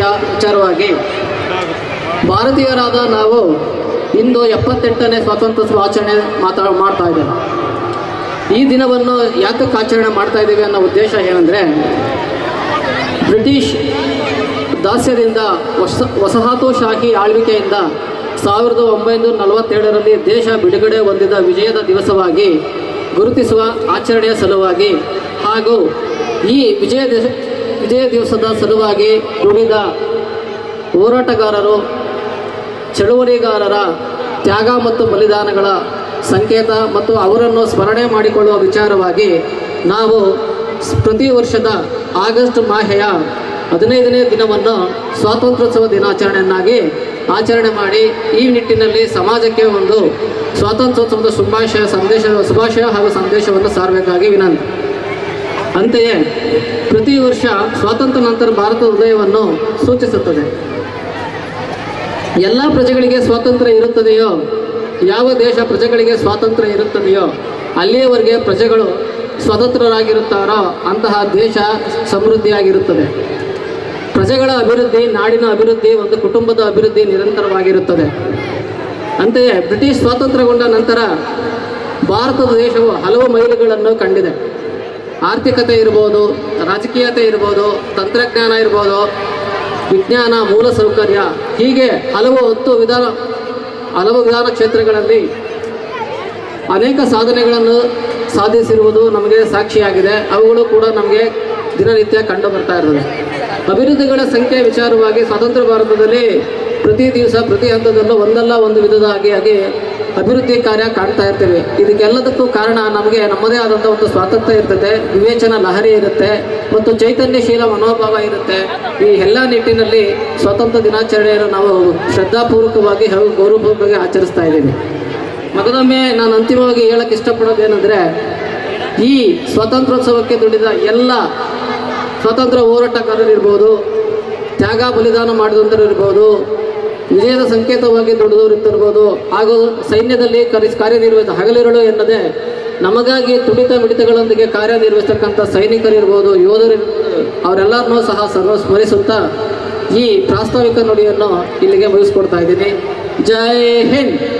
ವಿಚಾರವಾಗಿ ಭಾರತೀಯರಾದ ನಾವು ಇಂದು ಎಪ್ಪತ್ತೆಂಟನೇ ಸ್ವಾತಂತ್ರ್ಯೋತ್ಸವ ಆಚರಣೆ ಮಾತಾ ಮಾಡ್ತಾ ಇದ್ದೇವೆ ಈ ದಿನವನ್ನು ಯಾತಕ್ಕೆ ಆಚರಣೆ ಮಾಡ್ತಾ ಇದ್ದೀವಿ ಅನ್ನೋ ಉದ್ದೇಶ ಏನಂದರೆ ಬ್ರಿಟಿಷ್ ದಾಸ್ಯದಿಂದ ವಸ ವಸಾಹತುಶಾಹಿ ಆಳ್ವಿಕೆಯಿಂದ ಸಾವಿರದ ಒಂಬೈನೂರ ನಲವತ್ತೇಳರಲ್ಲಿ ದೇಶ ಬಿಡುಗಡೆ ಹೊಂದಿದ ವಿಜಯದ ದಿವಸವಾಗಿ ಗುರುತಿಸುವ ಆಚರಣೆಯ ಸಲುವಾಗಿ ಹಾಗೂ ಈ ವಿಜಯ ದಿವಸ ವಿಜಯ ದಿವಸದ ಸಲುವಾಗಿ ದುಡಿದ ಹೋರಾಟಗಾರರು ಚಳುವಳಿಗಾರರ ತ್ಯಾಗ ಮತ್ತು ಬಲಿದಾನಗಳ ಸಂಕೇತ ಮತ್ತು ಅವರನ್ನು ಸ್ಮರಣೆ ಮಾಡಿಕೊಳ್ಳುವ ವಿಚಾರವಾಗಿ ನಾವು ಸ್- ಪ್ರತಿ ವರ್ಷದ ಆಗಸ್ಟ್ ಮಾಹೆಯ ಹದಿನೈದನೇ ದಿನವನ್ನು ಸ್ವಾತಂತ್ರ್ಯೋತ್ಸವ ದಿನಾಚರಣೆಯನ್ನಾಗಿ ಆಚರಣೆ ಮಾಡಿ ಈ ನಿಟ್ಟಿನಲ್ಲಿ ಸಮಾಜಕ್ಕೆ ಒಂದು ಸ್ವಾತಂತ್ರ್ಯೋತ್ಸವದ ಶುಭಾಶಯ ಸಂದೇಶ ಶುಭಾಶಯ ಹಾಗೂ ಸಂದೇಶವನ್ನು ಸಾರಬೇಕಾಗಿ ವಿನಂತಿ ಅಂತೆಯೇ ಪ್ರತಿ ವರ್ಷ ಸ್ವಾತಂತ್ರ್ಯ ನಂತರ ಭಾರತದ ಉದಯವನ್ನು ಸೂಚಿಸುತ್ತದೆ ಎಲ್ಲ ಪ್ರಜೆಗಳಿಗೆ ಸ್ವಾತಂತ್ರ್ಯ ಇರುತ್ತದೆಯೋ ಯಾವ ದೇಶ ಪ್ರಜೆಗಳಿಗೆ ಸ್ವಾತಂತ್ರ್ಯ ಇರುತ್ತದೆಯೋ ಅಲ್ಲಿಯವರೆಗೆ ಪ್ರಜೆಗಳು ಸ್ವತಂತ್ರರಾಗಿರುತ್ತಾರೋ ಅಂತಹ ದೇಶ ಸಮೃದ್ಧಿಯಾಗಿರುತ್ತದೆ ಪ್ರಜೆಗಳ ಅಭಿವೃದ್ಧಿ ನಾಡಿನ ಅಭಿವೃದ್ಧಿ ಒಂದು ಕುಟುಂಬದ ಅಭಿವೃದ್ಧಿ ನಿರಂತರವಾಗಿರುತ್ತದೆ ಅಂತೆಯೇ ಬ್ರಿಟಿಷ್ ಸ್ವಾತಂತ್ರ್ಯಗೊಂಡ ನಂತರ ಭಾರತದ ದೇಶವು ಹಲವು ಮೈಲುಗಳನ್ನು ಕಂಡಿದೆ ಆರ್ಥಿಕತೆ ಇರ್ಬೋದು ರಾಜಕೀಯತೆ ಇರ್ಬೋದು ತಂತ್ರಜ್ಞಾನ ಇರ್ಬೋದು ವಿಜ್ಞಾನ ಮೂಲಸೌಕರ್ಯ ಹೀಗೆ ಹಲವು ಹತ್ತು ವಿಧಾನ ಹಲವು ವಿಧಾನ ಕ್ಷೇತ್ರಗಳಲ್ಲಿ ಅನೇಕ ಸಾಧನೆಗಳನ್ನು ಸಾಧಿಸಿರುವುದು ನಮಗೆ ಸಾಕ್ಷಿಯಾಗಿದೆ ಅವುಗಳು ಕೂಡ ನಮಗೆ ದಿನನಿತ್ಯ ಕಂಡು ಬರ್ತಾ ಇರ್ತದೆ ಅಭಿವೃದ್ಧಿಗಳ ಸಂಖ್ಯೆ ವಿಚಾರವಾಗಿ ಸ್ವತಂತ್ರ ಭಾರತದಲ್ಲಿ ಪ್ರತಿ ದಿವಸ ಪ್ರತಿ ಹಂತದಲ್ಲೂ ಒಂದಲ್ಲ ಒಂದು ವಿಧದಾಗಿ ಆಗಿ ಅಭಿವೃದ್ಧಿ ಕಾರ್ಯ ಕಾಣ್ತಾ ಇರ್ತೇವೆ ಇದಕ್ಕೆಲ್ಲದಕ್ಕೂ ಕಾರಣ ನಮಗೆ ನಮ್ಮದೇ ಆದಂಥ ಒಂದು ಸ್ವಾತಂತ್ರ್ಯ ಇರ್ತದೆ ವಿವೇಚನ ಲಹರಿ ಇರುತ್ತೆ ಮತ್ತು ಚೈತನ್ಯಶೀಲ ಮನೋಭಾವ ಇರುತ್ತೆ ಈ ಎಲ್ಲ ನಿಟ್ಟಿನಲ್ಲಿ ಸ್ವಾತಂತ್ರ್ಯ ದಿನಾಚರಣೆಯನ್ನು ನಾವು ಶ್ರದ್ಧಾಪೂರ್ವಕವಾಗಿ ಹಾಗೂ ಗೌರವಪೂರ್ವಕವಾಗಿ ಆಚರಿಸ್ತಾ ಇದ್ದೀವಿ ಮಗದೊಮ್ಮೆ ನಾನು ಅಂತಿಮವಾಗಿ ಹೇಳಕ್ಕೆ ಇಷ್ಟಪಡೋದು ಏನಂದರೆ ಈ ಸ್ವಾತಂತ್ರ್ಯೋತ್ಸವಕ್ಕೆ ದುಡಿದ ಎಲ್ಲ ಸ್ವಾತಂತ್ರ್ಯ ಹೋರಾಟಗಾರರಿರ್ಬೋದು ತ್ಯಾಗ ಬಲಿದಾನ ಮಾಡಿದಂಥವ್ರು ಇರ್ಬೋದು ವಿಜಯದ ಸಂಕೇತವಾಗಿ ದುಡಿದವರಿರ್ತಿರ್ಬೋದು ಹಾಗೂ ಸೈನ್ಯದಲ್ಲಿ ಕರಿ ಕಾರ್ಯನಿರ್ವಹಿಸ ಹಗಲಿರುಳು ಎನ್ನದೆ ನಮಗಾಗಿ ತುಡಿತ ಮಿಡಿತಗಳೊಂದಿಗೆ ಕಾರ್ಯನಿರ್ವಹಿಸ್ತಕ್ಕಂಥ ಸೈನಿಕರಿರ್ಬೋದು ಯೋಧರಿರ್ಬೋದು ಅವರೆಲ್ಲರನ್ನೂ ಸಹ ಸರ್ವ ಸ್ಮರಿಸುತ್ತಾ ಈ ಪ್ರಾಸ್ತಾವಿಕ ನುಡಿಯನ್ನು ಇಲ್ಲಿಗೆ ಮುಗಿಸ್ಕೊಡ್ತಾ ಇದ್ದೀನಿ ಜೈ ಹಿಂದ್